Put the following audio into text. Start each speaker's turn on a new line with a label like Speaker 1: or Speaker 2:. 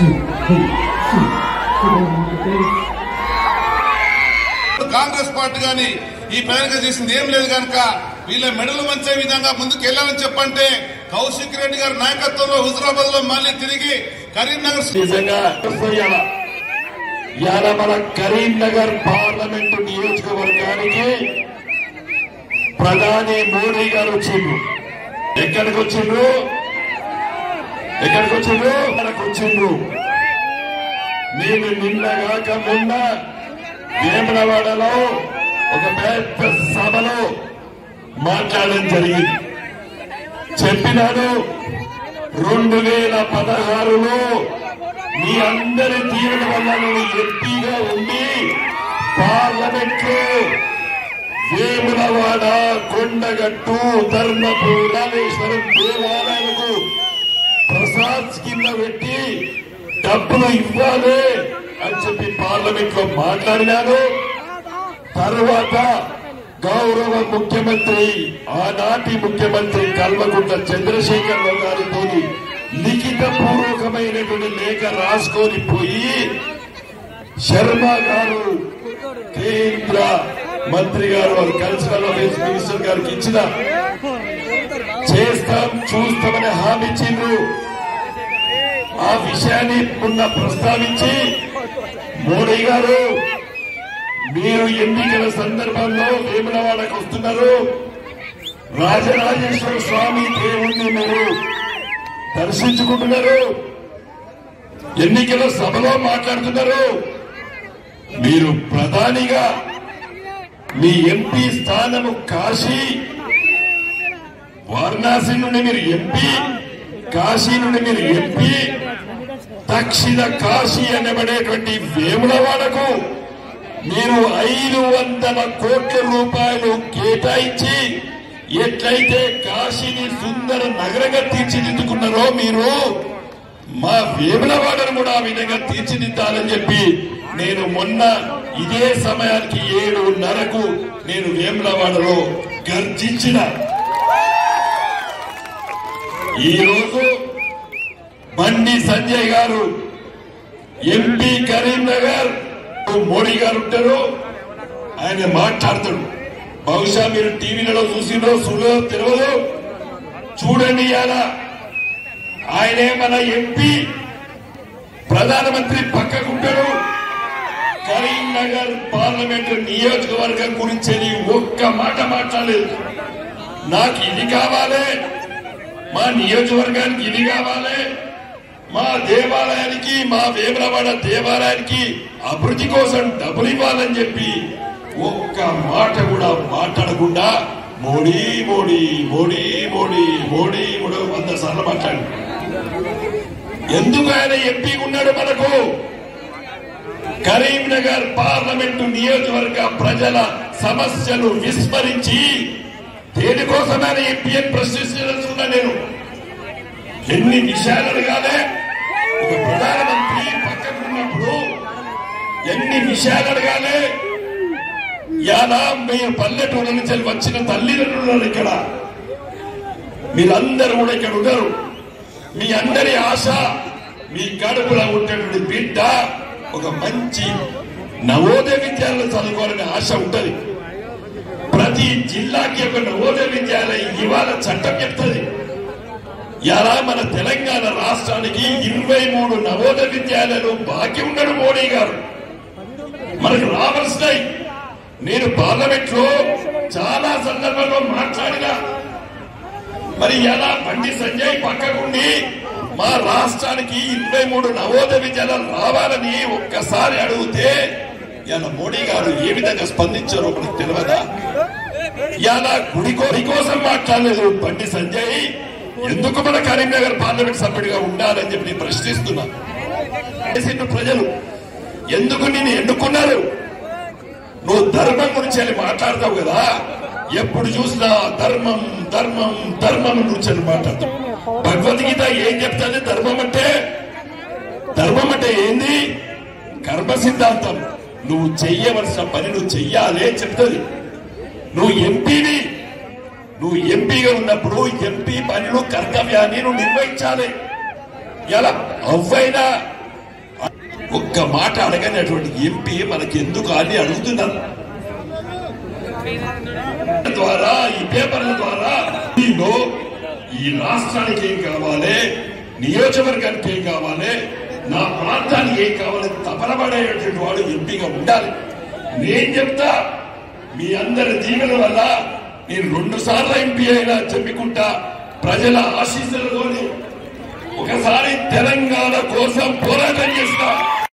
Speaker 1: Congress party గాని ఈ ప్రణాళిక చేసింది ఏం లేదు కనుక వీళ్ళ మెడలు మంచే విధంగా ముందుకు వెళ్ళాలని చెప్పంటే కౌశిక్ రెడ్డి గారి నాయకత్వంలో హుజరాబాద్ లో మళ్ళీ తిరిగి కరీంనగర్
Speaker 2: నిజంగా ఇవాళ ఇవాళ మన కరీంనగర్ పార్లమెంటు నియోజకవర్గానికి ప్రధాని మోడీ గారు వచ్చిండ్రు ఎక్కడికి వచ్చిండ్రు ఎక్కడికి వచ్చిండ్రు మనకు వచ్చిండ్రు నేను నిన్నగాక మొన్న వేములవాడలో ఒక పెద్ద సభలో మాట్లాడడం జరిగింది చెప్పినాడు రెండు వేల పదహారులో మీ అందరి దీవెన వల్ల నేను ఎంపీగా ఉండి పార్లమెంట్ లో వేములవాడ కొండగట్టు ధర్మపూర్ రామేశ్వరం దేవాలయాలకు ప్రసాద్ కింద పెట్టి డబ్బులు ఇవ్వాలి అని చెప్పి పార్లమెంట్ లో మాట్లాడినాను తర్వాత గౌరవ ముఖ్యమంత్రి ఆనాటి ముఖ్యమంత్రి కల్వకుంట్ల చంద్రశేఖర్ రావు గారితో లిఖిత పూర్వకమైనటువంటి లేఖ రాసుకొని పోయి శర్మ గారు కేంద్ర మంత్రి గారు వారు కల్చరల్ అఫేర్స్ మినిస్టర్ గారికి ఇచ్చిన చేస్తాం చూస్తామని హామీ ఇచ్చిండ్రు ఆ విషయాన్ని మొన్న ప్రస్తావించి మోడీ గారు మీరు ఎన్నికల సందర్భంలో వేములవాడకు వస్తున్నారు రాజరాజేశ్వర స్వామి దేవుణ్ణి మీరు దర్శించుకుంటున్నారు ఎన్నికల సభలో మాట్లాడుతున్నారు మీరు ప్రధానిగా మీ ఎంపీ స్థానము కాశీ వారణాసి నుండి మీరు ఎంపీ కాశీ నుండి మీరు ఎంపీ దక్షిణ కాశీ అనబడేటువంటి వేములవాడకు మీరు ఐదు వందల కోట్ల రూపాయలు కేటాయించి ఎట్లయితే కాశీని సుందర నగరంగా తీర్చిదిద్దుకున్నారో మీరు మా వేములవాడను కూడా ఆ విధంగా తీర్చిదిద్దాలని చెప్పి నేను మొన్న ఇదే సమయానికి ఏడున్నరకు నేను వేములవాడలో గర్జించిన ఈ రోజు బండి సంజయ్ గారు ఎంపీ కరీంనగర్ మోడీ గారు ఉంటారు ఆయన మాట్లాడతాడు బహుశా మీరు టీవీలలో చూసిండో చూడో తెలియదు చూడండి ఇవాళ ఆయనే మన ఎంపీ ప్రధానమంత్రి పక్కకుంటాడు కరీంనగర్ పార్లమెంటు నియోజకవర్గం గురించి నీ ఒక్క మాట మాట్లాడలేదు నాకు ఇది కావాలి మా నియోజకవర్గానికి ఇది కావాలి మా దేవాలయానికి మా వేములవాడ దేవాలయానికి అభివృద్ధి కోసం డబ్బులు ఇవ్వాలని చెప్పి ఒక్క మాట కూడా మాట్లాడకుండా మోడీ మోడీ మోడీ మోడీ మోడీ మోడీ వంద సార్లు మాట్లాడి ఎందుకు ఆయన ఎంపీ ఉన్నాడు మనకు కరీంనగర్ పార్లమెంటు నియోజకవర్గ ప్రజల సమస్యలు విస్మరించి దేనికోసమైన ఎంపీ అని ప్రశ్నిస్తున్నా నేను ఎన్ని విషయాలు అడగాలి ఒక ప్రధానమంత్రి పక్కకున్నప్పుడు ఎన్ని విషయాలు అడగాలి ఇలా మీరు పల్లెటూరు నుంచి వచ్చిన తల్లిదండ్రులు ఉన్నారు ఇక్కడ మీరందరూ కూడా ఇక్కడ ఉన్నారు మీ అందరి ఆశ మీ కడుపులో ఉండేటువంటి బిడ్డ ఒక మంచి నవోదయ విద్యాలయం చదువుకోవాలనే ఆశ ఉంటది ప్రతి జిల్లాకి ఒక నవోదయ విద్యాలయం ఇవాళ చట్టం చెప్తుంది ఇలా మన తెలంగాణ రాష్ట్రానికి ఇరవై మూడు నవోదయ విద్యాలయాలు బాకీ ఉన్నాడు మోడీ గారు మనకు రావాల్సినాయి నేను పార్లమెంట్ లో చాలా సందర్భంలో మాట్లాడినా మరి ఎలా బండి సంజయ్ పక్కకుండి మా రాష్ట్రానికి ఇరవై మూడు నవోదయ విద్యాలయాలు రావాలని ఒక్కసారి అడిగితే ఇలా మోడీ గారు ఏ విధంగా స్పందించారో మనకు తెలియదా ఇలా గుడి కో- గుడి కోసం మాట్లాడలేదు బండి సంజయ్ ఎందుకు మన కరీంనగర్ పార్లమెంట్ సభ్యుడిగా ఉండాలని చెప్పి నేను ప్రశ్నిస్తున్నా చేసిండ్రు ప్రజలు ఎందుకు నేను ఎన్నుకున్నారు నువ్వు ధర్మం గురించి అని మాట్లాడతావు కదా ఎప్పుడు చూసినా ధర్మం ధర్మం ధర్మం గురించి అని మాట్లాడతావు భగవద్గీత ఏం చెప్తుంది ధర్మం అంటే ధర్మం అంటే ఏంది కర్మ సిద్ధాంతం నువ్వు చెయ్యవలసిన పని నువ్వు చెయ్యాలి అని చెప్తుంది నువ్వు ఎంపీని నువ్వు ఎంపీగా ఉన్నప్పుడు ఎంపీ పనులు కర్తవ్యాన్ని నువ్వు నిర్వహించాలి ఎలా అవ్వైనా ఒక్క మాట అడగనటువంటి ఎంపీ మనకి ఎందుకు అని అడుగుతున్నారు ద్వారా ఈ పేపర్ల ద్వారా దీనిలో ఈ రాష్ట్రానికి ఏం కావాలి నియోజకవర్గానికి ఏం కావాలి నా ప్రాంతానికి ఏం కావాలి తపనబడేటువంటి వాడు ఎంపీగా ఉండాలి నేను చెప్తా మీ అందరి దీవెన వల్ల నేను రెండు సార్లు ఎంపీ అయినా చెప్పుకుంటా ప్రజల ఆశీస్సులతోని ఒకసారి తెలంగాణ కోసం పోరాటం చేస్తా